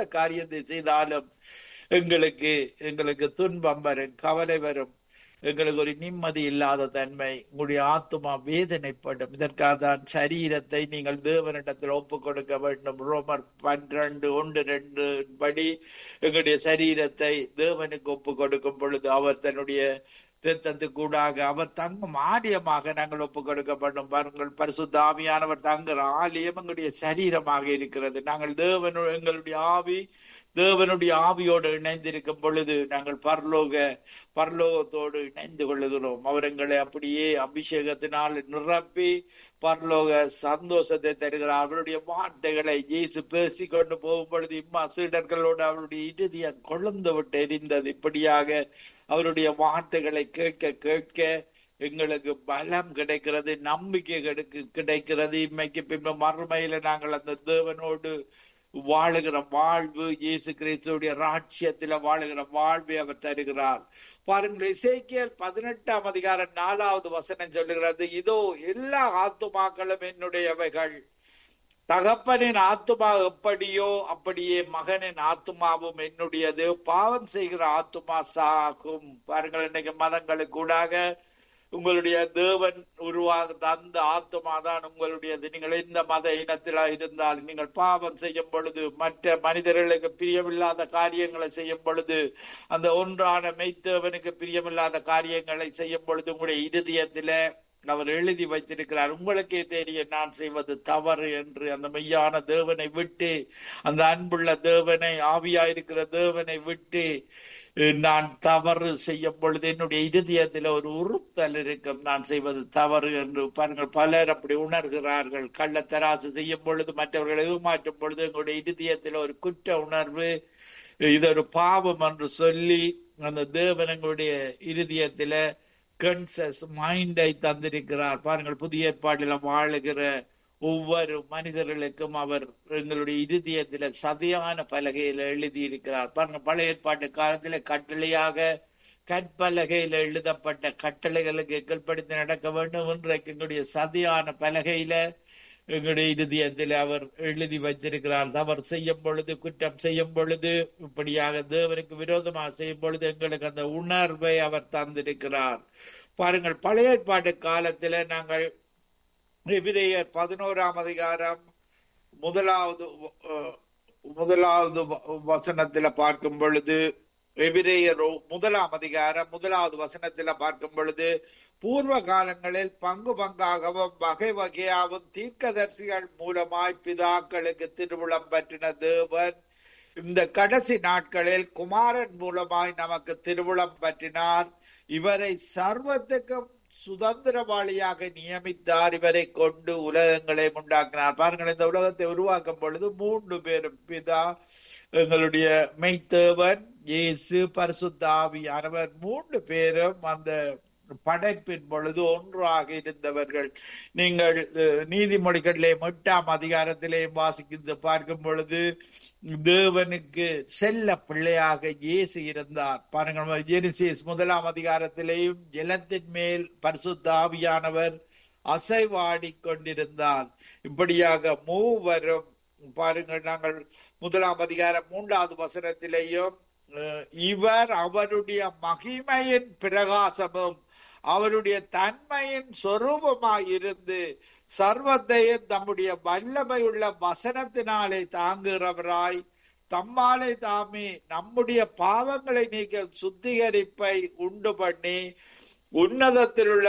காரியத்தை செய்தாலும் எங்களுக்கு எங்களுக்கு துன்பம் வரும் கவலை வரும் எங்களுக்கு ஒரு நிம்மதி இல்லாத தன்மை உங்களுடைய ஆத்மா வேதனைப்படும் இதற்காக தான் சரீரத்தை நீங்கள் தேவனிடத்தில் ஒப்பு கொடுக்க வேண்டும் ரோமர் பன்னிரண்டு ஒன்று ரெண்டு படி எங்களுடைய சரீரத்தை தேவனுக்கு ஒப்பு கொடுக்கும் பொழுது அவர் தன்னுடைய இரத்தத்துக்கூடாக அவர் தங்கும் ஆலயமாக நாங்கள் ஒப்பு கொடுக்கப்படும் பாருங்கள் பரிசுத்த ஆவியானவர் தங்குற ஆலயம் எங்களுடைய சரீரமாக இருக்கிறது நாங்கள் தேவன் எங்களுடைய ஆவி தேவனுடைய ஆவியோடு இணைந்திருக்கும் பொழுது நாங்கள் பரலோக பரலோகத்தோடு இணைந்து கொள்ளுகிறோம் அவர் எங்களை அப்படியே அபிஷேகத்தினால் நிரப்பி பரலோக சந்தோஷத்தை தருகிறார் அவருடைய வார்த்தைகளை இயேசு பேசி கொண்டு போகும் பொழுது இம்மா சீடர்களோடு அவருடைய இறுதியம் கொழுந்து விட்டு எரிந்தது இப்படியாக அவருடைய வார்த்தைகளை கேட்க கேட்க எங்களுக்கு பலம் கிடைக்கிறது நம்பிக்கை கிடைக்கு கிடைக்கிறது இம்மைக்கு பின்பு மறுமையில நாங்கள் அந்த தேவனோடு வாழுகிற வாழ்வு இயேசு கிறிஸ்துடைய ராட்சியத்தில வாழுகிற வாழ்வை அவர் தருகிறார் பாருங்கள் இசைக்கியல் பதினெட்டாம் அதிகாரம் நாலாவது வசனம் சொல்லுகிறது இதோ எல்லா ஆத்துமாக்களும் என்னுடையவைகள் தகப்பனின் ஆத்துமா எப்படியோ அப்படியே மகனின் ஆத்துமாவும் என்னுடையது பாவம் செய்கிற ஆத்துமா சாகும் பாருங்கள் இன்னைக்கு மதங்களுக்கு கூடாக உங்களுடைய தேவன் உருவாக தந்த ஆத்மா தான் உங்களுடையது நீங்கள் எந்த மத இனத்தில இருந்தால் நீங்கள் பாவம் செய்யும் பொழுது மற்ற மனிதர்களுக்கு பிரியமில்லாத காரியங்களை செய்யும் பொழுது அந்த ஒன்றான மெய்த்தேவனுக்கு பிரியமில்லாத காரியங்களை செய்யும் பொழுது உங்களுடைய இருதயத்தில அவர் எழுதி வைத்திருக்கிறார் உங்களுக்கே தெரியும் நான் செய்வது தவறு என்று அந்த மெய்யான தேவனை விட்டு அந்த அன்புள்ள தேவனை ஆவியாயிருக்கிற தேவனை விட்டு நான் தவறு செய்யும் பொழுது என்னுடைய இருதயத்தில் ஒரு உறுத்தல் இருக்கும் நான் செய்வது தவறு என்று பாருங்கள் பலர் அப்படி உணர்கிறார்கள் கள்ளத்தராசு செய்யும் பொழுது மற்றவர்களை ஏமாற்றும் பொழுது எங்களுடைய இருதயத்தில் ஒரு குற்ற உணர்வு இது ஒரு பாவம் என்று சொல்லி அந்த தேவன் எங்களுடைய இருதயத்தில கன்சஸ் மைண்டை தந்திருக்கிறார் பாருங்கள் புதிய ஏற்பாட்டில வாழுகிற ஒவ்வொரு மனிதர்களுக்கும் அவர் எங்களுடைய இருதயத்தில சதையான பலகையில எழுதி இருக்கிறார் பாருங்க பழைய ஏற்பாட்டு காலத்துல கட்டளையாக கற்பலகையில எழுதப்பட்ட கட்டளைகளுக்கு கீழ்ப்படுத்தி நடக்க வேண்டும் இன்றைக்கு எங்களுடைய சதையான பலகையில எங்களுடைய இருதயத்தில் அவர் எழுதி வைத்திருக்கிறார் தவறு செய்யும் பொழுது குற்றம் செய்யும் பொழுது இப்படியாக தேவனுக்கு விரோதமாக செய்யும் பொழுது எங்களுக்கு அந்த உணர்வை அவர் தந்திருக்கிறார் பாருங்கள் பழைய ஏற்பாட்டு காலத்துல நாங்கள் எபிரேயர் பதினோராம் அதிகாரம் முதலாவது முதலாவது வசனத்துல பார்க்கும் பொழுது எபிரேயர் முதலாம் அதிகாரம் முதலாவது வசனத்துல பார்க்கும் பொழுது பூர்வ காலங்களில் பங்கு பங்காகவும் வகை வகையாகவும் தீர்க்கதரிசிகள் மூலமாய் பிதாக்களுக்கு திருவிழம் பற்றின தேவன் இந்த கடைசி நாட்களில் குமாரன் மூலமாய் நமக்கு திருவிழம் பற்றினார் இவரை சர்வத்துக்கும் சுதந்திரவாளியாக நியமித்தார் இவரை கொண்டு உலகங்களை உண்டாக்கினார் பாருங்கள் இந்த உலகத்தை உருவாக்கும் பொழுது மூன்று பேரும் பிதா எங்களுடைய மெய்த்தேவன் இயேசு பரிசுத்தாவியானவர் மூன்று பேரும் அந்த படைப்பின் பொழுது ஒன்றாக இருந்தவர்கள் நீங்கள் நீதிமொழிகளிலே எட்டாம் அதிகாரத்திலே வாசிக்கின்ற பார்க்கும் பொழுது தேவனுக்கு செல்ல பிள்ளையாக இயேசு இருந்தார் பாருங்கள் ஜெனிசிஸ் முதலாம் அதிகாரத்திலேயும் ஜலத்தின் மேல் பரிசுத்த ஆவியானவர் அசைவாடி கொண்டிருந்தார் இப்படியாக மூவரும் பாருங்கள் நாங்கள் முதலாம் அதிகாரம் மூன்றாவது வசனத்திலேயும் இவர் அவருடைய மகிமையின் பிரகாசமும் அவருடைய தன்மையின் சொரூபமாய் இருந்து சர்வத்தையும் தம்முடைய வல்லமையுள்ள வசனத்தினாலே தாங்குகிறவராய் தம்மாலே தாமே நம்முடைய பாவங்களை நீக்க சுத்திகரிப்பை உண்டு பண்ணி உன்னதத்தில் உள்ள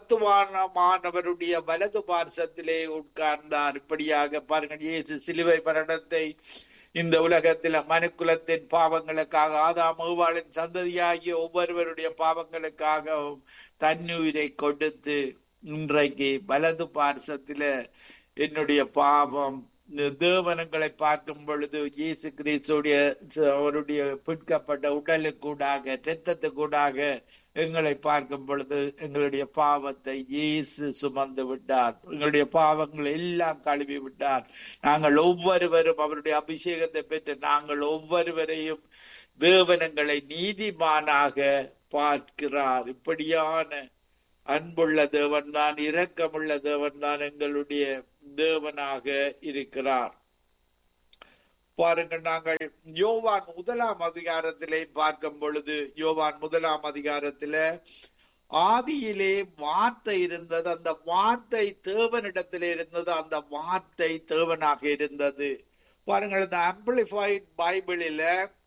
மகத்துவமானவருடைய வலது பார்சத்திலே உட்கார்ந்தார் இப்படியாக பாருங்கள் இயேசு சிலுவை மரணத்தை இந்த உலகத்தில் மனுக்குலத்தின் பாவங்களுக்காக ஆதாம் மூவாளின் சந்ததியாகிய ஒவ்வொருவருடைய பாவங்களுக்காகவும் தன்னுயிரை கொடுத்து இன்றைக்கு வலது பார்சத்தில என்னுடைய பாவம் தேவனங்களை பார்க்கும் பொழுது இயேசு கிறிஸ்துடைய அவருடைய பிற்கப்பட்ட உடலுக்கூடாக இரத்தத்துக்கூடாக எங்களை பார்க்கும் பொழுது எங்களுடைய பாவத்தை இயேசு சுமந்து விட்டார் எங்களுடைய பாவங்கள் எல்லாம் கழுவி விட்டார் நாங்கள் ஒவ்வொருவரும் அவருடைய அபிஷேகத்தை பெற்று நாங்கள் ஒவ்வொருவரையும் தேவனங்களை நீதிமானாக பார்க்கிறார் இப்படியான அன்புள்ள தேவன் தான் இரக்கமுள்ள தேவன் தான் எங்களுடைய தேவனாக இருக்கிறார் பாருங்கள் நாங்கள் யோவான் முதலாம் அதிகாரத்திலே பார்க்கும் பொழுது யோவான் முதலாம் அதிகாரத்திலே ஆதியிலே வார்த்தை இருந்தது அந்த வார்த்தை தேவனிடத்தில் இருந்தது அந்த வார்த்தை தேவனாக இருந்தது பாருங்கள் இந்த ஆம்பிளிஃபைட் பைபிளில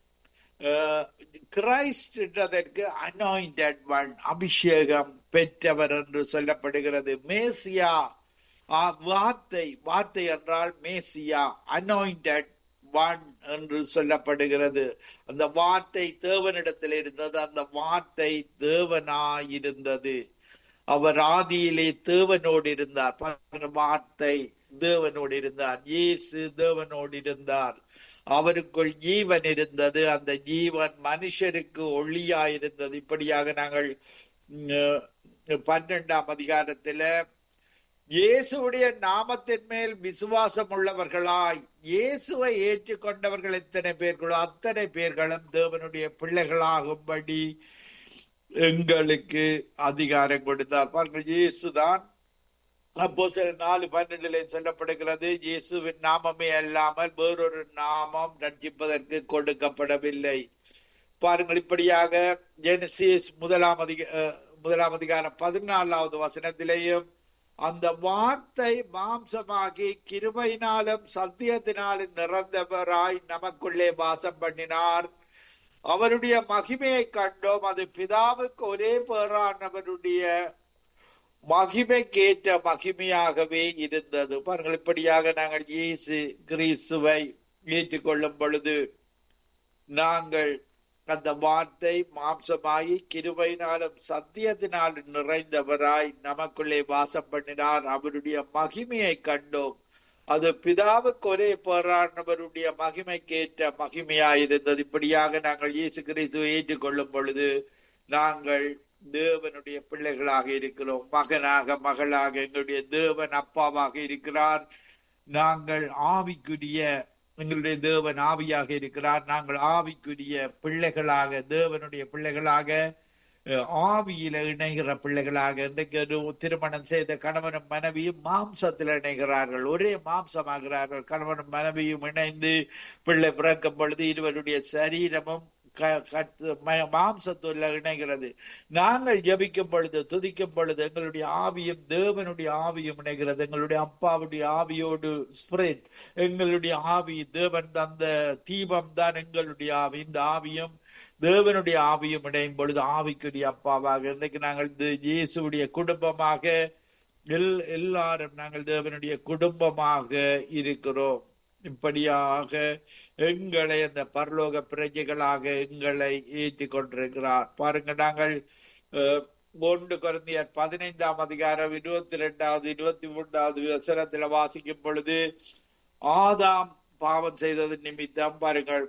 கிரைஸ்ட் என்றதற்கு அனாயிண்டட் ஒன் அபிஷேகம் பெற்றவர் என்று சொல்லப்படுகிறது மேசியா வார்த்தை வார்த்தை என்றால் மேசியா அனாயிண்டட் ஒன் என்று சொல்லப்படுகிறது அந்த வார்த்தை தேவனிடத்தில் இருந்தது அந்த வார்த்தை தேவனாயிருந்தது அவர் ஆதியிலே தேவனோடு இருந்தார் வார்த்தை தேவனோடு இருந்தார் இயேசு தேவனோடு இருந்தார் அவருக்குள் ஜீவன் இருந்தது அந்த ஜீவன் மனுஷருக்கு ஒளியாயிருந்தது இப்படியாக நாங்கள் பன்னெண்டாம் அதிகாரத்துல இயேசுடைய நாமத்தின் மேல் விசுவாசம் உள்ளவர்களாய் இயேசுவை ஏற்றுக்கொண்டவர்கள் எத்தனை பேர்களோ அத்தனை பேர்களும் தேவனுடைய பிள்ளைகளாகும்படி எங்களுக்கு அதிகாரம் கொடுத்தார் பாருங்கள் இயேசுதான் அப்போ சில நாலு பன்னெண்டுல சொல்லப்படுகிறது இயேசுவின் நாமமே அல்லாமல் வேறொரு நாமம் ரட்சிப்பதற்கு கொடுக்கப்படவில்லை பாருங்கள் இப்படியாக ஜெனசிஸ் முதலாம் அதிக முதலாம் அதிகாரம் பதினாலாவது வசனத்திலேயும் அந்த வார்த்தை மாம்சமாகி கிருபையினாலும் சத்தியத்தினாலும் நிறந்தவராய் நமக்குள்ளே வாசம் பண்ணினார் அவருடைய மகிமையை கண்டோம் அது பிதாவுக்கு ஒரே பேரானவருடைய மகிமைக்கேற்ற மகிமையாகவே இருந்தது பாருங்கள் இப்படியாக நாங்கள் இயேசு கிறிஸ்துவை ஏற்றுக்கொள்ளும் பொழுது நாங்கள் அந்த வார்த்தை மாம்சமாயி கிருபையினாலும் சத்தியத்தினாலும் நிறைந்தவராய் நமக்குள்ளே வாசம் பண்ணினார் அவருடைய மகிமையை கண்டோம் அது பிதாவுக்கு ஒரே போராடினவருடைய மகிமைக்கேற்ற மகிமையாயிருந்தது இப்படியாக நாங்கள் இயேசு கிறிஸ்துவை ஏற்றுக்கொள்ளும் பொழுது நாங்கள் தேவனுடைய பிள்ளைகளாக இருக்கிறோம் மகனாக மகளாக எங்களுடைய தேவன் அப்பாவாக இருக்கிறார் நாங்கள் ஆவிக்குரிய எங்களுடைய தேவன் ஆவியாக இருக்கிறார் நாங்கள் ஆவிக்குரிய பிள்ளைகளாக தேவனுடைய பிள்ளைகளாக ஆவியில இணைகிற பிள்ளைகளாக இன்றைக்கு ஒரு திருமணம் செய்த கணவனும் மனைவியும் மாம்சத்தில் இணைகிறார்கள் ஒரே மாம்சமாகிறார்கள் கணவனும் மனைவியும் இணைந்து பிள்ளை பிறக்கும் பொழுது இருவருடைய சரீரமும் மாம்சத்துள்ள இணைகிறது நாங்கள் ஜபிக்கும் பொழுது துதிக்கும் பொழுது எங்களுடைய ஆவியும் தேவனுடைய ஆவியும் இணைகிறது எங்களுடைய அப்பாவுடைய ஆவியோடு ஸ்பிரிட் எங்களுடைய ஆவி தேவன் தந்த தீபம் தான் எங்களுடைய ஆவி இந்த ஆவியும் தேவனுடைய ஆவியும் இணையும் பொழுது ஆவிக்குரிய அப்பாவாக இன்றைக்கு நாங்கள் இயேசுடைய குடும்பமாக எல் எல்லாரும் நாங்கள் தேவனுடைய குடும்பமாக இருக்கிறோம் இப்படியாக எங்களை அந்த பரலோக பிரஜைகளாக எங்களை ஏற்றி கொண்டிருக்கிறார் பாருங்க நாங்கள் ஒன்று குழந்தையர் பதினைந்தாம் அதிகாரம் இருபத்தி ரெண்டாவது இருபத்தி மூன்றாவது வசனத்துல வாசிக்கும் பொழுது ஆதாம் பாவம் செய்தது நிமித்தம் பாருங்கள்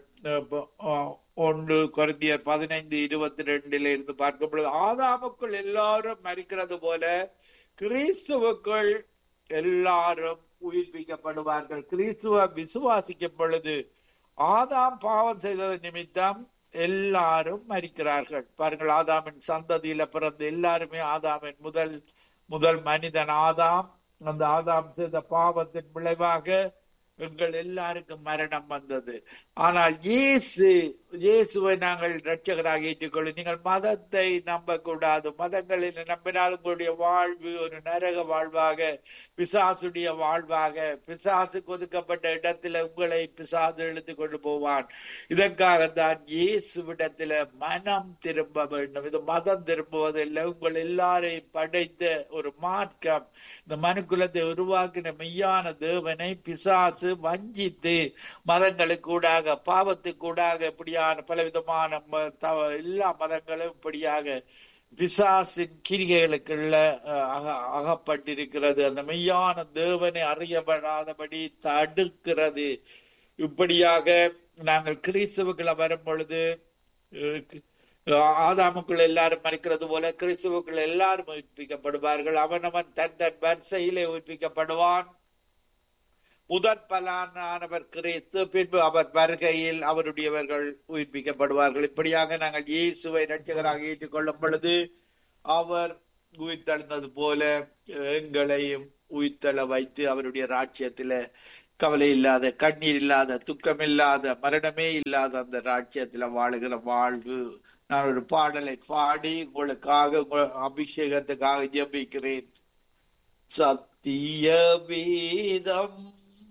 ஒன்று குழந்தையர் பதினைந்து இருபத்தி ரெண்டுல இருந்து பார்க்கும் பொழுது ஆதாமுக்குள் எல்லாரும் மறிக்கிறது போல கிறிஸ்துவுக்குள் எல்லாரும் உயிர்ப்பிக்கப்படுவார்கள் கிறிஸ்துவ விசுவாசிக்கும் பொழுது ஆதாம் பாவம் செய்தது நிமித்தம் எல்லாரும் மறிக்கிறார்கள் பாருங்கள் ஆதாமின் சந்ததியில பிறந்த எல்லாருமே ஆதாமின் முதல் முதல் மனிதன் ஆதாம் அந்த ஆதாம் செய்த பாவத்தின் விளைவாக எங்கள் எல்லாருக்கும் மரணம் வந்தது ஆனால் இயேசு இயேசுவை நாங்கள் ரட்சகராக ஏற்றுக்கொள்ள நீங்கள் மதத்தை நம்ப கூடாது மதங்களில் நம்பினால் உங்களுடைய வாழ்வு ஒரு நரக வாழ்வாக பிசாசுடைய வாழ்வாக பிசாசு கொதுக்கப்பட்ட இடத்துல உங்களை பிசாசு இழுத்து கொண்டு போவான் இதற்காக தான் இயேசுவிடத்துல மனம் திரும்ப வேண்டும் இது மதம் திரும்புவதில்லை உங்கள் எல்லாரையும் படைத்த ஒரு மார்க்கம் இந்த மனுக்குலத்தை உருவாக்கின மெய்யான தேவனை பிசாசு வஞ்சித்து மதங்களுக்கூடாக பாவத்துக்கூடாக இப்படியான பலவிதமான எல்லா மதங்களும் இப்படியாக பிசாசின் கிரிகைகளுக்குள்ள அகப்பட்டிருக்கிறது அந்த மெய்யான தேவனை அறியப்படாதபடி தடுக்கிறது இப்படியாக நாங்கள் கிறிஸ்துவுக்குள்ள வரும் பொழுது ஆதாமுக்குள் எல்லாரும் மறைக்கிறது போல கிறிஸ்துவுக்குள் எல்லாரும் உயிர்ப்பிக்கப்படுவார்கள் அவனவன் தன் தன் வரிசையிலே உயிர்ப்பிக்கப்படுவான் முதற் பலானவர் கிறிஸ்து பின்பு அவர் வருகையில் அவருடையவர்கள் உயிர்ப்பிக்கப்படுவார்கள் இப்படியாக நாங்கள் இயேசுவை ரட்சகராக ஏற்றுக்கொள்ளும் பொழுது அவர் உயிர்த்தெழுந்தது போல எங்களையும் உயிர்த்தள வைத்து அவருடைய ராட்சியத்தில கவலை இல்லாத கண்ணீர் இல்லாத துக்கம் இல்லாத மரணமே இல்லாத அந்த ராஜ்யத்துல வாழுகிற வாழ்வு நான் ஒரு பாடலை பாடி உங்களுக்காக உங்க அபிஷேகத்துக்காக ஜெபிக்கிறேன் சத்திய வேதம்